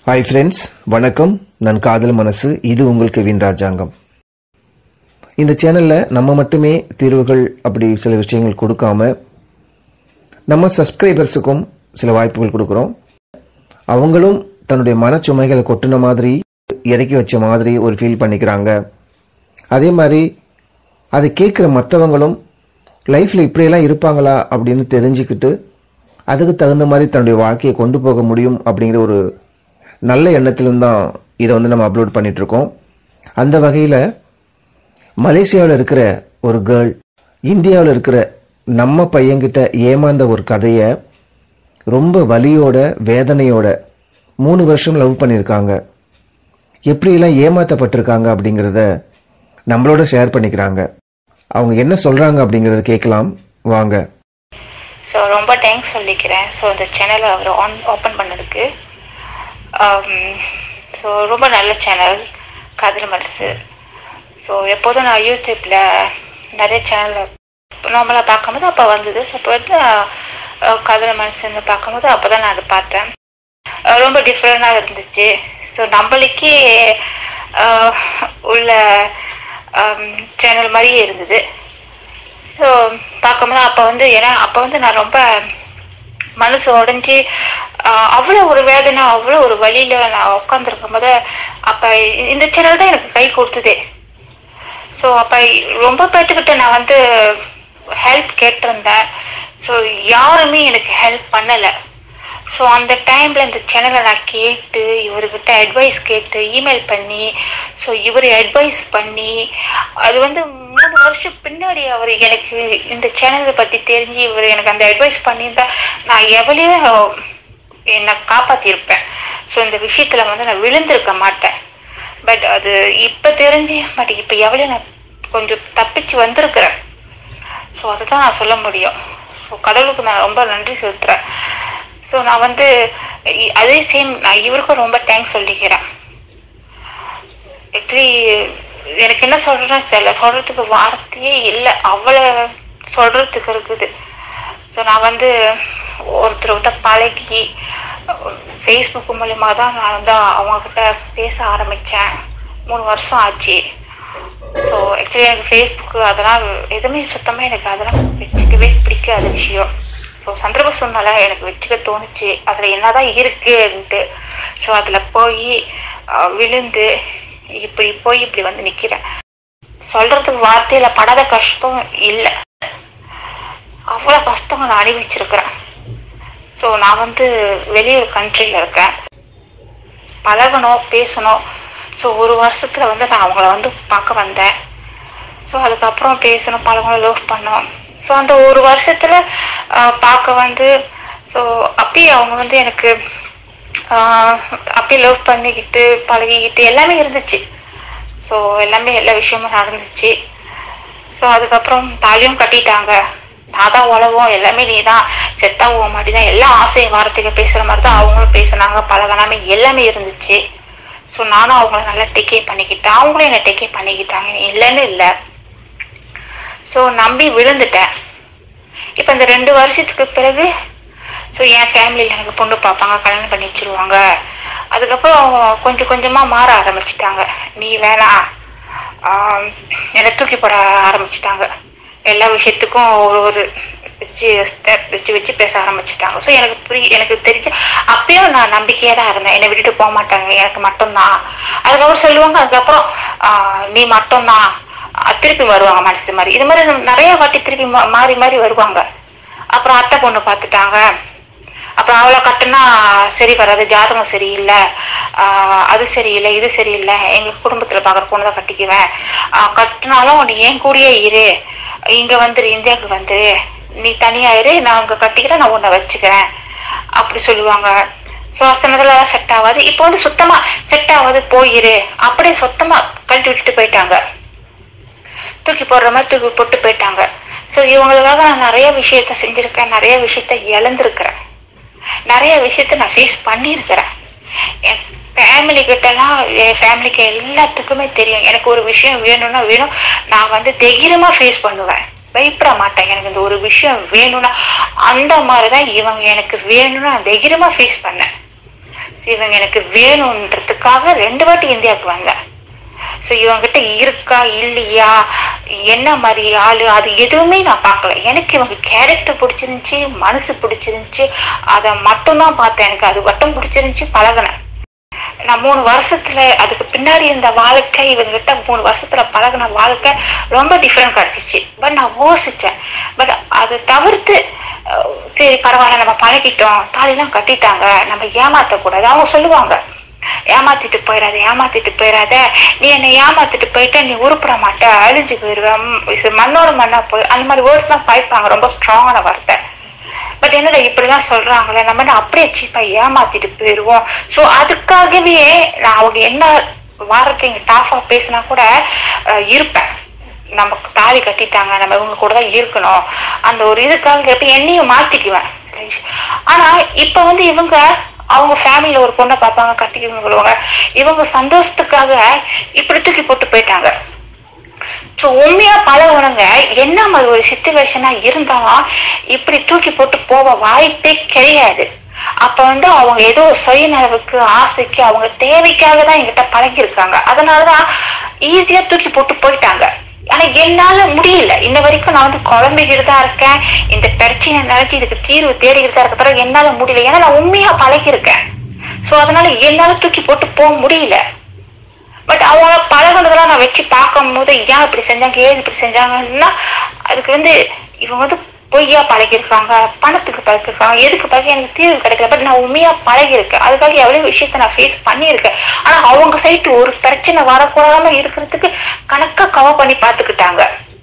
Hi friends வணக்கம் நான் காதல் மனசு இது உங்கள் கெவின் ராஜாங்கம் இந்த சேனலில் நம்ம மட்டுமே தீர்வுகள் அப்படி சில விஷயங்கள் கொடுக்காம நம்ம சப்ஸ்கிரைபர்ஸுக்கும் சில வாய்ப்புகள் கொடுக்குறோம் அவங்களும் தன்னுடைய மனச்சுமைகளை கொட்டின மாதிரி இறக்கி வச்ச மாதிரி ஒரு ஃபீல் பண்ணிக்கிறாங்க அதே மாதிரி அதை கேட்குற மற்றவங்களும் லைஃப்பில் இப்படியெல்லாம் இருப்பாங்களா அப்படின்னு தெரிஞ்சுக்கிட்டு அதுக்கு தகுந்த மாதிரி தன்னுடைய வாழ்க்கையை கொண்டு போக முடியும் அப்படிங்கிற ஒரு நல்ல எண்ணத்திலும் தான் இதை வந்து நம்ம அப்லோட் பண்ணிட்டு இருக்கோம் அந்த வகையில் மலேசியாவில் இருக்கிற ஒரு கேர்ள் இந்தியாவில் இருக்கிற நம்ம பையன்கிட்ட ஏமாந்த ஒரு கதையை ரொம்ப வலியோட வேதனையோட மூணு வருஷம் லவ் பண்ணியிருக்காங்க எப்படியெல்லாம் ஏமாத்தப்பட்டிருக்காங்க அப்படிங்கிறத நம்மளோட ஷேர் பண்ணிக்கிறாங்க அவங்க என்ன சொல்கிறாங்க அப்படிங்கிறத கேட்கலாம் வாங்க ஸோ ரொம்ப தேங்க்ஸ் சொல்லிக்கிறேன் ஸோ இந்த சேனலை அவர் ஆன் ஓப்பன் பண்ணதுக்கு ஸோ ரொம்ப நல்ல சேனல் காதல் மனசு ஸோ எப்போதும் நான் யூடியூப்பில் நிறைய சேனலில் நார்மலாக பார்க்கும்போது அப்போ வந்தது ஸோ அப்போ வந்து அஹ், காதல் மனசுன்னு பார்க்கும்போது அப்போ தான் நான் அதை பார்த்தேன் அஹ், ரொம்ப டிஃப்ரெண்டாக இருந்துச்சு ஸோ நம்மளுக்கே அஹ், உள்ள சேனல் மாதிரியே இருந்தது ஸோ பார்க்கும்போது அப்போ வந்து ஏன்னா அப்போ வந்து நான் ரொம்ப மனசு உடஞ்சி அவ்வளோ ஒரு வேதனை அவ்வளோ ஒரு வழியில நான் உட்காந்துருக்கும் போது அப்போ இந்த சேனல் தான் எனக்கு கை கொடுத்ததே ஸோ அப்போ ரொம்ப பேர்த்துக்கிட்ட நான் வந்து ஹெல்ப் கேட்டிருந்தேன் ஸோ யாருமே எனக்கு ஹெல்ப் பண்ணலை ஸோ அந்த டைமில் இந்த சேனலை நான் கேட்டு இவர்கிட்ட அட்வைஸ் கேட்டு இமெயில் பண்ணி ஸோ இவர் அட்வைஸ் பண்ணி அது வந்து மூணு வருஷம் பின்னாடி அவர் எனக்கு இந்த சேனலை பற்றி தெரிஞ்சு இவர் எனக்கு அந்த அட்வைஸ் பண்ணியிருந்தா நான் எவ்வளையோ என்னை காப்பாற்றிருப்பேன் ஸோ இந்த விஷயத்தில் வந்து நான் விழுந்திருக்க மாட்டேன் பட் அது இப்போ தெரிஞ்சு பட் இப்போ எவ்வளோ நான் கொஞ்சம் தப்பிச்சு வந்திருக்கிறேன் ஸோ அதுதான் நான் சொல்ல முடியும் ஸோ கடவுளுக்கு நான் ரொம்ப நன்றி செலுத்துறேன் ஸோ நான் வந்து இ- அதே சேம் நான் இவருக்கும் ரொம்ப தேங்க்ஸ் சொல்லிக்கிறேன் ஆக்சுவலி எனக்கு என்ன சொல்றேன் சில சொல்றதுக்கு வார்த்தையே இல்லை அவ்வளோ சொல்றதுக்கு இருக்குது ஸோ நான் வந்து ஒருத்தர்கிட்ட பழகி ஃபேஸ்புக் மூலியமாக தான் நான் வந்து அவங்கக்கிட்ட பேச ஆரம்பித்தேன் மூணு வருஷம் ஆச்சு ஸோ ஆக்சுவலி எனக்கு ஃபேஸ்புக்கு அதெல்லாம் எதுவுமே சுத்தமாக எனக்கு அதெல்லாம் வச்சுக்கவே பிடிக்காத விஷயம் ஸோ சந்தர்ப்ப சூழ்நிலை எனக்கு வச்சுக்க தோணுச்சு அதில் என்னதான் இருக்குன்ட்டு ஸோ அதில் போய் அஹ், விழுந்து இப்படி போய் இப்படி வந்து நிற்கிறேன் சொல்றதுக்கு வார்த்தையில படாத கஷ்டம் இல்லை அவ்வளோ கஷ்டம் நான் அனுபவிச்சிருக்கிறேன் ஸோ நான் வந்து வெளியூர் கண்ட்ரியில் இருக்கேன் பழகணும் பேசணும் ஸோ ஒரு வருஷத்தில் வந்து நான் அவங்கள வந்து பார்க்க வந்தேன் ஸோ அதுக்கப்புறம் பேசணும் பழகணும் லவ் பண்ணோம் ஸோ அந்த ஒரு வருஷத்தில் பார்க்க வந்து ஸோ அப்பயே அவங்க வந்து எனக்கு ஆஹ், அப்பயே லவ் பண்ணிக்கிட்டு பழகிக்கிட்டு எல்லாமே இருந்துச்சு ஸோ எல்லாமே எல்லா விஷயமும் நடந்துச்சு ஸோ அதுக்கப்புறம் தாலியும் கட்டிட்டாங்க நான் தான் உலகம் எல்லாமே நீ தான் செத்தா போக மாட்டி தான் எல்லா ஆசை வார்த்தைக்கு பேசுகிற மாதிரி தான் அவங்களும் பேசுனாங்க பழகனாமே எல்லாமே இருந்துச்சு ஸோ நானும் அவங்கள நல்லா டேக்கே பண்ணிக்கிட்டேன் அவங்களும் என்னை டேக்கே பண்ணிக்கிட்டாங்க இல்லைன்னு இல்லை ஸோ நம்பி விழுந்துட்டேன் இப்போ இந்த ரெண்டு வருஷத்துக்கு பிறகு ஸோ என் ஃபேமிலியில் எனக்கு பொண்ணு பார்ப்பாங்க கல்யாணம் பண்ணி வச்சிருவாங்க அதுக்கப்புறம் கொஞ்சம் கொஞ்சமாக மாற ஆரம்பிச்சிட்டாங்க நீ வேணாம் ஆம், என்னை தூக்கி போட ஆரம்பிச்சிட்டாங்க எல்லா விஷயத்துக்கும் ஒரு ஒரு வச்சு ஸ்டெப் வச்சு வச்சு பேச ஆரம்பிச்சிட்டாங்க ஸோ எனக்கு புரிய எனக்கு தெரிஞ்சு அப்பயும் நான் நம்பிக்கையாக தான் இருந்தேன் என்னை விட்டுட்டு போக மாட்டாங்க எனக்கு மட்டும்தான் அதுக்கப்புறம் சொல்லுவாங்க அதுக்கப்புறம் ஆஹ், நீ மட்டும்தான் அஹ் திருப்பி வருவாங்க மனசு மாதிரி இது மாதிரி நிறைய வாட்டி திருப்பி மா- மாறி மாறி வருவாங்க அப்புறம் அத்தை பொண்ணு பார்த்துட்டாங்க அப்புறம் அவளை கட்டுனா சரி வராது ஜாதகம் சரியில்லை ஆஹ் அது சரியில்லை இது சரியில்லை எங்க குடும்பத்துல பாக்குற பொண்ணு தான் கட்டிக்குவேன் ஆஹ் கட்டினாலும் நீ ஏன் கூடயே இரு இங்க வந்துரு இந்தியாவுக்கு வந்துரு நீ தனியா இரு நான் அங்க கட்டிக்கிறேன் நான் உன்னை வச்சுக்கிறேன் அப்படி சொல்லுவாங்க ஸோ அசனதுல செட் ஆகாது இப்போ வந்து சுத்தமா செட் ஆகாது போயிரு அப்படியே சுத்தமா கழட்டி விட்டுட்டு போயிட்டாங்க தூக்கி போடுற மாதிரி தூக்கி போட்டு போயிட்டாங்க ஸோ இவங்களுக்காக நான் நிறைய விஷயத்த செஞ்சிருக்கேன் நிறைய விஷயத்த இழந்திருக்கிறேன் நிறைய விஷயத்த நான் ஃபேஸ் பண்ணியிருக்கிறேன் என் ஃபேமிலி கிட்டலாம் என் ஃபேமிலிக்கு எல்லாத்துக்குமே தெரியும் எனக்கு ஒரு விஷயம் வேணும்னா வேணும் நான் வந்து தைரியமா ஃபேஸ் பண்ணுவேன் பயப்பட மாட்டேன் எனக்கு இந்த ஒரு விஷயம் வேணும்னா அந்த மாதிரி தான் இவங்க எனக்கு வேணும்னா நான் தைரியமா ஃபேஸ் பண்ணேன் இவங்க எனக்கு வேணுன்றதுக்காக ரெண்டு வாட்டி இந்தியாவுக்கு வந்தேன் ஸோ இவங்கிட்ட இருக்கா இல்லையா என்ன மாதிரி ஆளு அது எதுவுமே நான் பார்க்கல எனக்கு இவங்க கேரக்டர் பிடிச்சிருந்துச்சி மனசு பிடிச்சிருந்துச்சி அதை மட்டும்தான் பார்த்தேன் எனக்கு அது மட்டும் பிடிச்சிருந்துச்சி பழகினேன் நான் மூணு வருஷத்துல அதுக்கு பின்னாடி இருந்த வாழ்க்கை இவங்ககிட்ட மூணு வருஷத்துல பழகின வாழ்க்கை ரொம்ப டிஃப்ரெண்ட் கிடைச்சிச்சு பட் நான் யோசிச்சேன் பட் அதை தவிர்த்து அஹ், சரி பரவாயில்ல நம்ம பழகிட்டோம் தாலிலாம் கட்டிட்டாங்க நம்ம ஏமாத்தக்கூடாது அவங்க சொல்லுவாங்க ஏமாத்திட்டு போயிடாத ஏமாத்திட்டு போயிடாத நீ என்னை ஏமாத்திட்டு போயிட்ட நீ உருப்பிட மாட்ட அழிஞ்சு போயிடுவேன் இது மண்ணோட மண்ணா போய் அந்த மாதிரி வேர்ட்ஸ் எல்லாம் பாய்ப்பாங்க ரொம்ப ஸ்ட்ராங்கான வார்த்தை பட் என்னடா இப்படிலாம் சொல்றாங்களே நம்ம என்ன அப்படியே சீப்பா ஏமாத்திட்டு போயிடுவோம் ஸோ அதுக்காகவே நான் அவங்க என்ன வாரத்தை இங்க டாஃபா பேசினா கூட அஹ், இருப்பேன் நமக்கு தாலி கட்டிட்டாங்க நம்ம இவங்க கூட தான் இருக்கணும் அந்த ஒரு இதுக்காக இருப்ப என்னையும் மாத்திக்குவேன் சில விஷயம். ஆனா இப்ப வந்து இவங்க அவங்க ஃபேமிலியில ஒரு பொண்ணை பார்ப்பாங்க கட்டிக்கணும்னு சொல்லுவாங்க இவங்க சந்தோஷத்துக்காக இப்படி தூக்கி போட்டு போயிட்டாங்க ஸோ உண்மையா பழகுனங்க என்ன மாதிரி ஒரு சுச்சுவேஷனா இருந்தாலும் இப்படி தூக்கி போட்டு போக வாய்ப்பே கிடையாது அப்ப வந்து அவங்க ஏதோ சுயநலவுக்கு ஆசைக்கு அவங்க தேவைக்காக தான் என்கிட்ட பழகிருக்காங்க அதனாலதான் ஈஸியா தூக்கி போட்டு போயிட்டாங்க ஆனா என்னால முடியல இன்ன வரைக்கும் நான் வந்து குழம்பிக்கிட்டு தான் இருக்கேன் இந்த பிரச்சனை நினைச்சு இதுக்கு தீர்வு தேடிக்கிட்டு தான் இருக்க பிறகு என்னால முடியல ஏன்னா நான் உண்மையா பழகிருக்கேன் சோ அதனால என்னால தூக்கி போட்டு போக முடியல பட் அவங்க பழகுனதெல்லாம் நான் வச்சு பார்க்கும் போது ஏன் இப்படி செஞ்சாங்க ஏது இப்படி செஞ்சாங்கன்னா அதுக்கு வந்து இவங்க வந்து பொய்யா பழகிருக்காங்க பணத்துக்கு பழகிருக்காங்க எதுக்கு பழகி எனக்கு தீர்வு கிடைக்கல பட் நான் உண்மையா பழகிருக்கேன் அதுக்காக எவ்வளவு விஷயத்த நான் ஃபேஸ் பண்ணியிருக்கேன் ஆனா அவங்க சைட்டு ஒரு பிரச்சனை வரக்கூடாம இருக்கிறதுக்கு கணக்கா கவர் பண்ணி பார்த்துக்கிட்டாங்க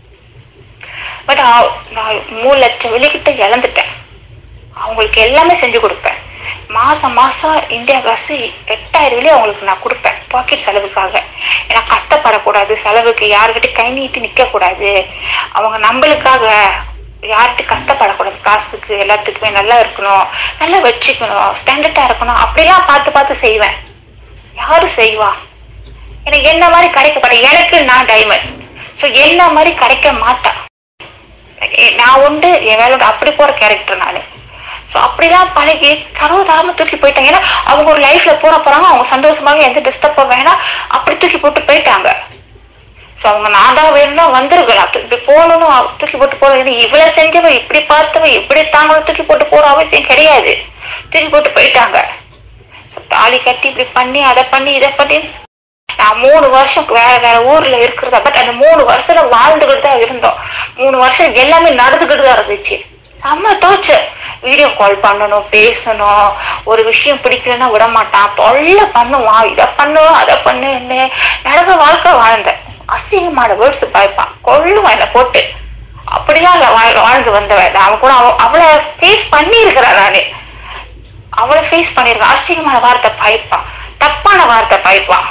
பட் நான் மூணு லட்சம் வெளிக்கிட்ட இழந்துட்டேன் அவங்களுக்கு எல்லாமே செஞ்சு கொடுப்பேன் மாசம் மாசம் இந்தியா காசு எட்டாயிரம் வெளியே அவங்களுக்கு நான் கொடுப்பேன் பாக்கெட் செலவுக்காக ஏன்னா கஷ்டப்படக்கூடாது செலவுக்கு யாருக்கிட்ட கை நீட்டி நிக்க கூடாது அவங்க நம்மளுக்காக யார்கிட்ட கஷ்டப்படக்கூடாது காசுக்கு எல்லாத்துக்குமே நல்லா இருக்கணும் நல்லா வச்சுக்கணும் ஸ்டாண்டர்டா இருக்கணும் அப்படிலாம் பார்த்து பார்த்து செய்வேன் யாரு செய்வா எனக்கு என்ன மாதிரி கிடைக்கப்பட எனக்கு நான் டைமண்ட் ஸோ என்ன மாதிரி கிடைக்க மாட்டா எ- நான் உண்டு என் வேலை உண்டு அப்படி போற கேரக்டர் நான் ஸோ அப்படிலாம் பழகி சர்வதாரமா தூக்கி போயிட்டாங்க ஏன்னா அவங்க ஒரு லைஃப்ல போற போறாங்க அவங்க சந்தோஷமாக எந்த டிஸ்டர்பும் வேணாம் அப்படி தூக்கி போட்டு போயிட்டாங்க ஸோ அவங்க நான் தான் வேணும்னா வந்திருக்கலாம் இப்படி போகணும்னு அவ- தூக்கி போட்டு போகணும் இவ்வளவு செஞ்சவ இப்படி பார்த்தவ இப்படி தாங்களும் தூக்கி போட்டு போற அவசியம் கிடையாது தூக்கி போட்டு போயிட்டாங்க So, தாலி கட்டி இப்படி பண்ணி அதை பண்ணி இதை பண்ணி நான் மூணு வருஷம் வேற வேற ஊர்ல இருக்கிறதா பட் அந்த மூணு வருஷம் வாழ்ந்துகிட்டு தான் இருந்தோம் மூணு வருஷம் எல்லாமே நடந்துகிட்டு தான் இருந்துச்சு செம்ம தோச்சு வீடியோ கால் பண்ணணும் பேசணும் ஒரு விஷயம் பிடிக்கலன்னா விட மாட்டான் தொல்லை பண்ணுவான் இதை பண்ணு அதை பண்ணுன்னு நடக்க வாழ்க்கை வாழ்ந்தேன் அசிங்கமான வேர்ட்ஸ் பாய்ப்பான் கொள்ளுவான் என்னை போட்டு அப்படிலாம் இல்ல வாழ் வாழ்ந்து வந்தவன் நான் அவன் கூட அவ அவளை ஃபேஸ் பண்ணியிருக்கிறேன் நானு அவளை ஃபேஸ் பண்ணியிருக்கேன் அசிங்கமான வார்த்தை பாய்ப்பான் தப்பான வார்த்தை பாய்ப்பான்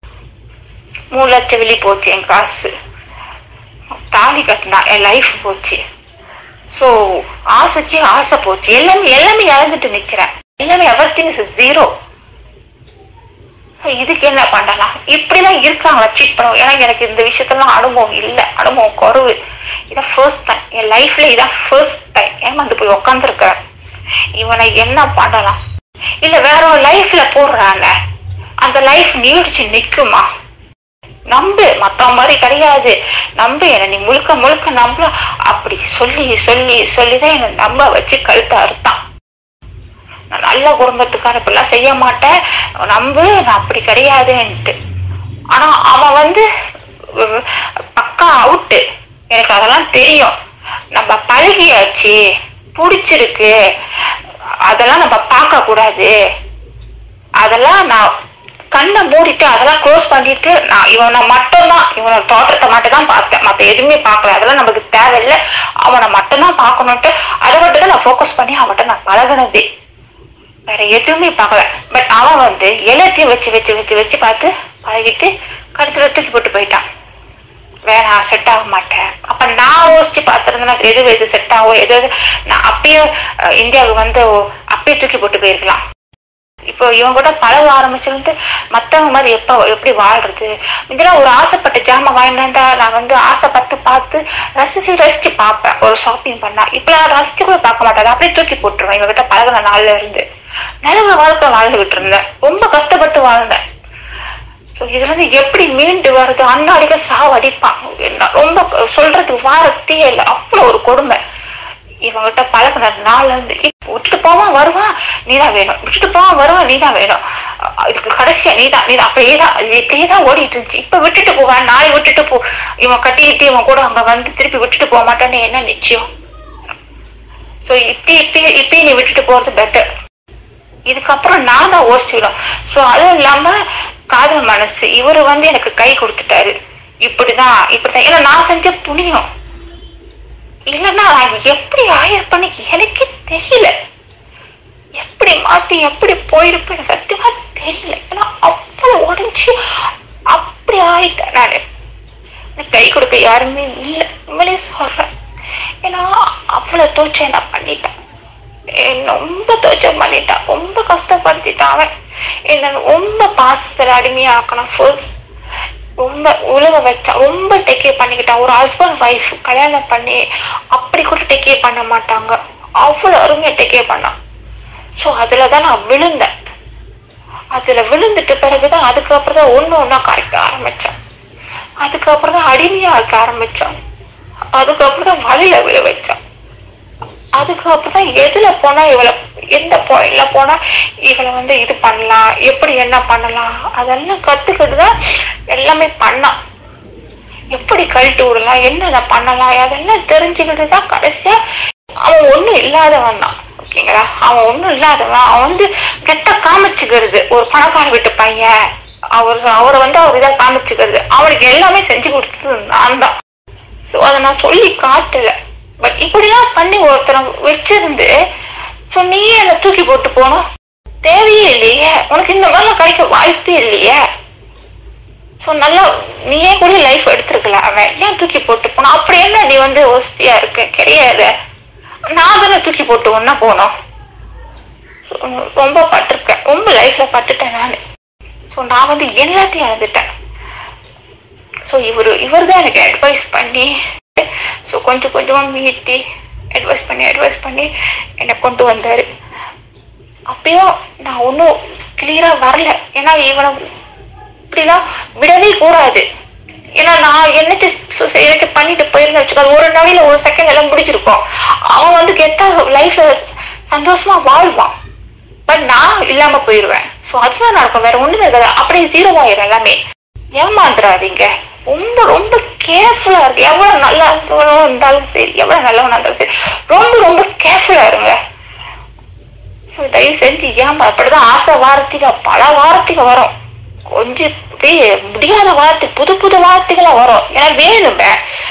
மூணு லட்சம் வெளி போச்சு என் காசு தாலி கட்டினா என் லைஃப் போச்சு ஸோ ஆசைக்கு ஆசை போச்சு எல்லாமே எல்லாமே இழந்துட்டு நிக்கிறேன் எல்லாமே எவர் திங் இஸ் ஜீரோ இதுக்கு என்ன பண்ணலாம் இப்படிலாம் இருக்காங்களா சீட் பண்ணுவோம் ஏன்னா எனக்கு இந்த விஷயத்தெல்லாம் அனுபவம் இல்லை அனுபவம் குறைவு இதான் ஃபர்ஸ்ட் டைம் என் லைஃப்ல இதான் ஃபர்ஸ்ட் டைம் ஏமாந்து போய் உக்காந்துருக்கிறேன் இவனை என்ன பண்ணலாம் இல்ல வேற ஒரு லைஃப்ல போடுறான அந்த லைஃப் நீடிச்சு நிக்குமா நம்பு மத்தவன் மாதிரி கிடையாது நம்பு என்ன நீ முழுக்க முழுக்க நம்ப அப்படி சொல்லி சொல்லி சொல்லிதான் என்ன நம்ப வச்சு கழுத்த அறுத்தான் நான் நல்ல குடும்பத்துக்கார இப்படிலாம் செய்ய மாட்டேன் நம்பு நான் அப்படி கிடையாதுன்ட்டு ஆனா அவன் வந்து அஹ், பக்கா அவுட்டு எனக்கு அதெல்லாம் தெரியும் நம்ம பழகியாச்சு பிடிச்சிருக்கு அதெல்லாம் நம்ம பார்க்க கூடாது அதெல்லாம் நான் கண்ணை மூடிட்டு அதெல்லாம் க்ளோஸ் பண்ணிட்டு நான் இவனை மட்டும்தான் இவனோட தோற்றத்தை மட்டும் தான் பார்த்தேன் மற்ற எதுவுமே பார்க்கல அதெல்லாம் நமக்கு தேவையில்லை அவனை மட்டும்தான் பார்க்கணுன்ட்டு அதை மட்டும் தான் நான் ஃபோக்கஸ் பண்ணி அவன்கிட்ட நான் பழகுனதே வேற எதுவுமே பார்க்கல பட் அவன் வந்து எல்லாத்தையும் வச்சு வச்சு வச்சு வச்சு பார்த்து பழகிட்டு கடைசியில தூக்கி போட்டு போயிட்டான் வேணாம் செட் ஆக மாட்டேன் அப்ப நான் யோசிச்சு பார்த்திருந்தேன்னா எது எது செட் ஆகும் எது எது நான் அப்பயே அஹ், இந்தியாவுக்கு வந்து அப்பயே தூக்கி போட்டு போயிருக்கலாம் இப்போ இவங்க கூட பழக ஆரம்பிச்சிருந்து மத்தவங்க மாதிரி எப்ப எப்படி வாழ்றது இதெல்லாம் ஒரு ஆசைப்பட்ட ஜாமான் வாங்கிட்டு வந்தா நான் வந்து ஆசைப்பட்டு பார்த்து ரசிச்சு ரசிச்சு பார்ப்பேன் ஒரு ஷாப்பிங் பண்ணா இப்ப நான் ரசிச்சு கூட பார்க்க மாட்டேன் அதை அப்படியே தூக்கி போட்டுருவேன் இவகிட்ட பழகுன நாள்ல இருந்து நல்ல வாழ்க்கை வாழ்ந்துகிட்டு இருந்தேன் ரொம்ப கஷ்டப்பட்டு வாழ்ந்தேன் ஸோ இதுல இருந்து எப்படி மீண்டு வர்றது அண்ணாடிக்க சாவு அடிப்பான் என்ன ரொம்ப சொல்றதுக்கு வாரத்தையே இல்லை அவ்வளோ ஒரு கொடுமை இவங்கிட்ட பழகின நாள்ல இருந்து இப்ப விட்டுட்டு போவான் வருவான் நீதான் வேணும் விட்டுட்டு போவான் வருவான் நீதான் வேணும் அஹ் இதுக்கு கடைசியா நீதான் நீதான் அப்படியே தான் இது இப்படியே தான் ஓடிட்டு இருந்துச்சு இப்ப விட்டுட்டு போவான் நாளை விட்டுட்டு போ இவன் கட்டிக்கிட்டு இவன் கூட அங்க வந்து திருப்பி விட்டுட்டு போக மாட்டான்னு என்ன நிச்சயம் ஸோ இப்படி இப்படி இப்படி நீ விட்டுட்டு போறது பெட்டர் இதுக்கப்புறம் நான் தான் யோசிச்சிடும் ஸோ அதுவும் இல்லாம காதல் மனசு இவர் வந்து எனக்கு கை கொடுத்துட்டாரு இப்படிதான் இப்படிதான் ஏன்னா நான் செஞ்ச புண்ணியம் இல்லைன்னா நான் எப்படி ஆயிருப்பேன்னு எனக்கே தெரியல எப்படி மாட்டி எப்படி போயிருப்பேன்னு சத்தியமா தெரியல ஏன்னா அவ்வளவு உடைஞ்சு அப்படி ஆயிட்டேன் நான் எனக்கு கை கொடுக்க யாருமே இல்லை உண்மையிலே சொல்றேன் ஏன்னா அவ்வளவு தோச்சை நான் பண்ணிட்டேன் என்ன ரொம்ப தோச்சம் பண்ணிட்டான் ரொம்ப கஷ்டப்படுத்திட்டான் அவன் என்ன ரொம்ப பாசத்துல அடிமையாக்கணும் ஃபர்ஸ்ட் ரொம்ப உழுக வச்சான் ரொம்ப டேக்கே பண்ணிக்கிட்டான் ஒரு ஹஸ்பண்ட் ஒய்ஃப் கல்யாணம் பண்ணி அப்படி கூட டேக்கே பண்ண மாட்டாங்க அவ்வளோ அருமையா டேக்கே பண்ணான் ஸோ அதுல தான் நான் விழுந்தேன் அதுல விழுந்துட்ட பிறகுதான் அதுக்கப்புறம் தான் ஒண்ணு ஒண்ணா கரைக்க ஆரம்பிச்சேன் அதுக்கப்புறம் தான் அடிமையா ஆக்க ஆரம்பிச்சான் அதுக்கப்புறம் தான் வழியில விழ வச்சான் அதுக்கப்புறம் தான் எதுல போனா இவளை எந்த பாயிண்ட்ல போனா இவளை வந்து இது பண்ணலாம் எப்படி என்ன பண்ணலாம் அதெல்லாம் கத்துக்கிட்டு தான் எல்லாமே பண்ணான் எப்படி கழட்டி விடலாம் என்னென்ன பண்ணலாம் அதெல்லாம் தெரிஞ்சுக்கிட்டு தான் கடைசியா அவன் ஒண்ணும் இல்லாதவன் தான் ஓகேங்களா அவன் ஒண்ணும் இல்லாதவன் அவன் வந்து கெட்ட காமிச்சுக்கிறது ஒரு பணக்கார வீட்டு பையன் அவர் அவரை வந்து அவர் இதை காமிச்சுக்கிறது அவனுக்கு எல்லாமே செஞ்சு கொடுத்தது நான் தான் ஸோ அதை நான் சொல்லி காட்டல பட் இப்படிலாம் பண்ணி ஒருத்தரை வச்சிருந்து ஸோ நீயே என்னை தூக்கி போட்டு போகணும் தேவையே இல்லையே உனக்கு இந்த மாதிரிலாம் கிடைக்க வாய்ப்பே இல்லையே ஸோ நல்லா நீயே கூட லைஃப் எடுத்திருக்கலாம் அவன் ஏன் தூக்கி போட்டு போனோம் அப்படி என்ன நீ வந்து வசதியா இருக்க கிடையாது நான் தானே தூக்கி போட்டு ஒன்னா போனோம் ஸோ ரொம்ப பட்டிருக்கேன் ரொம்ப லைஃப்ல பட்டுட்டேன் நான் ஸோ நான் வந்து எல்லாத்தையும் இழந்துட்டேன் ஸோ இவர் இவர் தான் எனக்கு அட்வைஸ் பண்ணி ஸோ கொஞ்சம் கொஞ்சமாக மீட்டி அட்வைஸ் பண்ணி அட்வைஸ் பண்ணி என்னை கொண்டு வந்தார் அப்பயும் நான் ஒன்றும் கிளியராக வரல ஏன்னா இவனை இப்படிலாம் விடவே கூடாது ஏன்னா நான் என்னச்சு ஏதாச்சும் பண்ணிட்டு போயிருந்தேன் வச்சுக்கோ அது ஒரு நொடியில ஒரு செகண்ட் எல்லாம் முடிச்சிருக்கோம் அவன் வந்து கெத்த லைஃப்ல சந்தோஷமா வாழ்வான் பட் நான் இல்லாம போயிருவேன் ஸோ அதுதான் நடக்கும் வேற ஒண்ணுமே இருக்காது அப்படியே ஜீரோ ஆயிரும் எல்லாமே ஏமாந்துடாதீங்க ரொம்ப ரொம்ப கேர்ஃபுல்லா இருக்கு எவ்வளவு நல்லா இருந்தாலும் சரி எவ்வளவு நல்லவனா இருந்தாலும் சரி ரொம்ப ரொம்ப கேர்ஃபுல்லா இருங்க ஸோ தயவு செஞ்சு ஏமா அப்படிதான் ஆசை வார்த்தைங்க பல வார்த்தைங்க வரும் கொஞ்சம் அப்படியே முடியாத வார்த்தை புது புது வார்த்தைகளா வரும் ஏன்னா வேணுமே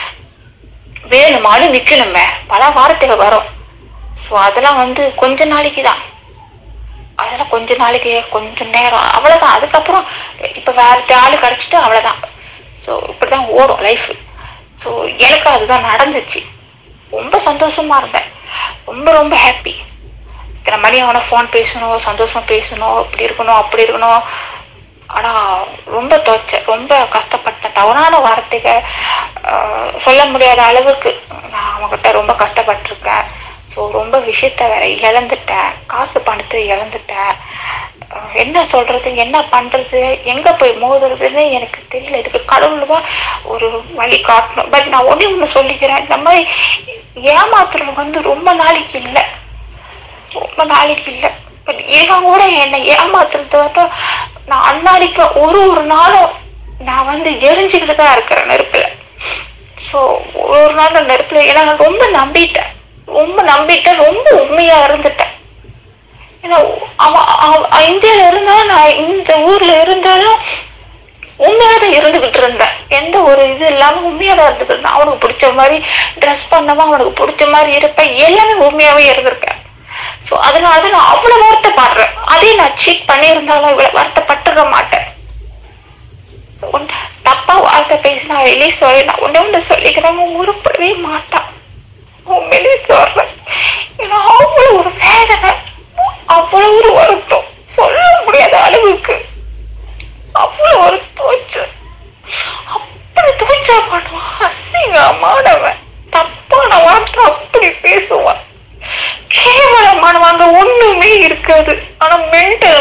வேணுமானு நிக்கணுமே பல வார்த்தைகள் வரும் ஸோ அதெல்லாம் வந்து கொஞ்ச நாளைக்கு தான் அதெல்லாம் கொஞ்ச நாளைக்கு கொஞ்ச நேரம் அவ்வளவுதான் அதுக்கப்புறம் இப்ப வேற ஆளு கிடைச்சிட்டு அவ்வளவுதான் ஸோ இப்படிதான் ஓடும் லைஃப் ஸோ எனக்கு அதுதான் நடந்துச்சு ரொம்ப சந்தோஷமா இருந்தேன் ரொம்ப ரொம்ப ஹாப்பி இத்தனை மணி அவனை ஃபோன் பேசணும் சந்தோஷமா பேசணும் இப்படி இருக்கணும் அப்படி இருக்கணும் ஆனா ரொம்ப தோச்சேன் ரொம்ப கஷ்டப்பட்டேன் தவறான வார்த்தைகள் ஆஹ், சொல்ல முடியாத அளவுக்கு நான் அவங்ககிட்ட ரொம்ப கஷ்டப்பட்டிருக்கேன் ஸோ ரொம்ப விஷயத்த வேற இழந்துட்டேன் காசு பணத்தை இழந்துட்டேன் ஆஹ், என்ன சொல்றது என்ன பண்றது எங்க போய் மோதுறதுன்னு எனக்கு தெரியல இதுக்கு கடவுள் தான் ஒரு வழி காட்டணும் பட் நான் ஒண்ணே ஒண்ணு சொல்லிக்கிறேன் இந்த மாதிரி ஏமாத்துறது வந்து ரொம்ப நாளைக்கு இல்லை ரொம்ப நாளைக்கு இல்லை பட் இவன் கூட என்னை ஏமாத்துறது மட்டும் நான் அன்னாடிக்கு ஒரு ஒரு நாளும் நான் வந்து எரிஞ்சுக்கிட்டு தான் இருக்கிறேன் நெருப்புல ஸோ ஒரு ஒரு நாள் நான் நெருப்புல ஏன்னா நான் ரொம்ப நம்பிட்டேன் ரொம்ப நம்பிட்டேன் ரொம்ப உண்மையா இருந்துட்டேன் ஏன்னா அவன் அவன் இந்தியால இருந்தாலும் நான் இந்த ஊர்ல இருந்தாலும் உண்மையா தான் இருந்துகிட்டு இருந்தேன் எந்த ஒரு இது இல்லாம உண்மையா தான் இருந்துகிட்டு இருந்தேன் அவனுக்கு பிடிச்ச மாதிரி ட்ரெஸ் பண்ணவா அவனுக்கு பிடிச்ச மாதிரி இருப்பேன் எல்லாமே உண்மையாவே இருந்திருக்கேன் ஸோ அதனால தான் நான் அவ்வளவு வருத்தப்படுறேன் அதே நான் சீட் பண்ணியிருந்தாலும் இவ்வளவு வருத்தப்பட்டிருக்க மாட்டேன் ஒன்- தப்பா வார்த்தை பேசினா ரிலீஸ் சொல்லி நான் ஒண்ணு ஒண்ணு சொல்லிக்கிறவங்க உருப்படவே மாட்டான் உண்மையிலே சொல்றேன் ஏன்னா அவ்வளவு ஒரு வேதனை அவ்வளவு ஒரு வருத்தம் சொல்ல முடியாத அளவுக்கு அவ்வளவு ஒரு தோச்சு அப்படி தோச்சா பண்ணுவான் அசிங்கமானவன் தப்பான வார்த்தை அப்படி பேசுவான் கேவலமானவன் அங்க ஒண்ணுமே இருக்காது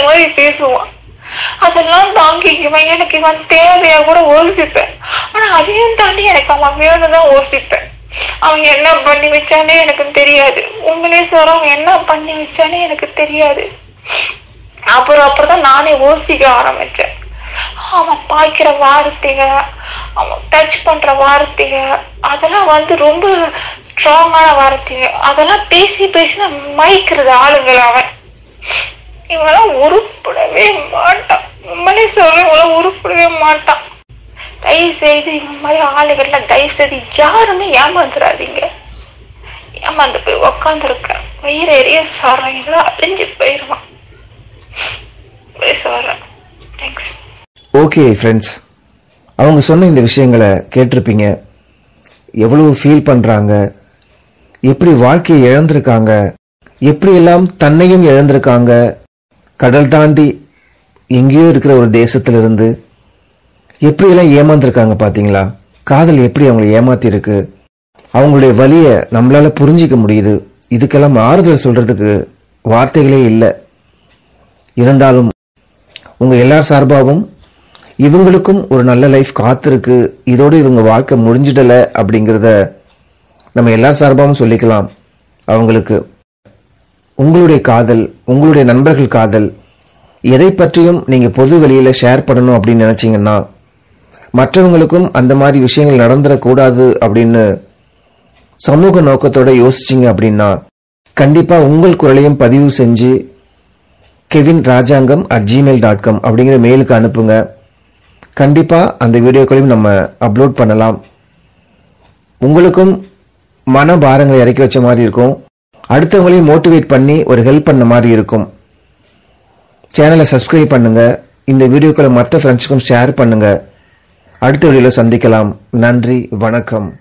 மாதிரி பேசுவான் அதெல்லாம் தாங்கிக்குவேன் எனக்கு இவன் தேவையா கூட யோசிப்பேன் ஆனா அதையும் தாண்டி எனக்கு அவன் வேணும்தான் யோசிப்பேன் அவன் என்ன பண்ணி வச்சானே எனக்கு தெரியாது உங்களே சொல்ற அவன் என்ன பண்ணி வச்சானே எனக்கு தெரியாது அப்புறம் அப்புறம் தான் நானே யோசிக்க ஆரம்பிச்சேன் அவன் பாய்க்கிற வார்த்தைக அவன் டச் பண்ற வார்த்தைக அதெல்லாம் வந்து ரொம்ப ஸ்ட்ராங்கான வார்த்தைங்க அதெல்லாம் பேசி பேசி தான் மயக்கிறது ஆளுங்களை அவன் இவங்கெல்லாம் உருப்படவே மாட்டான் உண்மையிலே சொல்றேன் இவங்களாம் உருப்படவே மாட்டான் தயவு செய்து இவங்க மாதிரி ஆளுகள்ல தயவு செய்து யாருமே ஏமாந்துடாதீங்க ஏமாந்து போய் உக்காந்துருக்கேன் வயிறு எரிய சாடுறேன் இவ்வளோ அழிஞ்சு போயிடுவான் போய் சொல்றேன் தேங்க்ஸ் ஓகே ஃப்ரெண்ட்ஸ் அவங்க சொன்ன இந்த விஷயங்களை கேட்டிருப்பீங்க எவ்வளவு ஃபீல் பண்ணுறாங்க எப்படி வாழ்க்கையை இழந்திருக்காங்க எப்படியெல்லாம் தன்னையும் இழந்திருக்காங்க கடல் தாண்டி எங்கேயோ இருக்கிற ஒரு தேசத்திலிருந்து எப்படியெல்லாம் ஏமாந்துருக்காங்க பார்த்தீங்களா காதல் எப்படி அவங்களை ஏமாத்திருக்கு அவங்களுடைய வலியை நம்மளால புரிஞ்சிக்க முடியுது இதுக்கெல்லாம் ஆறுதல் சொல்றதுக்கு வார்த்தைகளே இல்லை இருந்தாலும் உங்க எல்லார் சார்பாகவும் இவங்களுக்கும் ஒரு நல்ல லைஃப் காத்திருக்கு இதோடு இவங்க வாழ்க்கை முடிஞ்சிடல அப்படிங்கிறத நம்ம எல்லார் சார்பாகவும் சொல்லிக்கலாம் அவங்களுக்கு உங்களுடைய காதல் உங்களுடைய நண்பர்கள் காதல் எதை பற்றியும் நீங்க பொது வெளியில ஷேர் பண்ணணும் அப்படின்னு நினைச்சீங்கன்னா மற்றவங்களுக்கும் அந்த மாதிரி விஷயங்கள் நடந்துடக்கூடாது அப்படின்னு சமூக நோக்கத்தோட யோசிச்சீங்க அப்படின்னா கண்டிப்பா உங்கள் குரலையும் பதிவு செஞ்சு Kevin Rajangam at Gmail dot com அப்படிங்கிற மெயிலுக்கு அனுப்புங்க கண்டிப்பா அந்த வீடியோக்களையும் நம்ம அப்லோட் பண்ணலாம் உங்களுக்கும் மன பாரங்களை இறக்கி வச்ச மாதிரி இருக்கும் அடுத்தவங்களையும் மோட்டிவேட் பண்ணி ஒரு ஹெல்ப் பண்ண மாதிரி இருக்கும் சேனலை சப்ஸ்கிரைப் பண்ணுங்க இந்த வீடியோக்களை மற்ற ஃப்ரெண்ட்ஸுக்கும் ஷேர் பண்ணுங்க அடுத்த வீடியோவில் சந்திக்கலாம் நன்றி வணக்கம்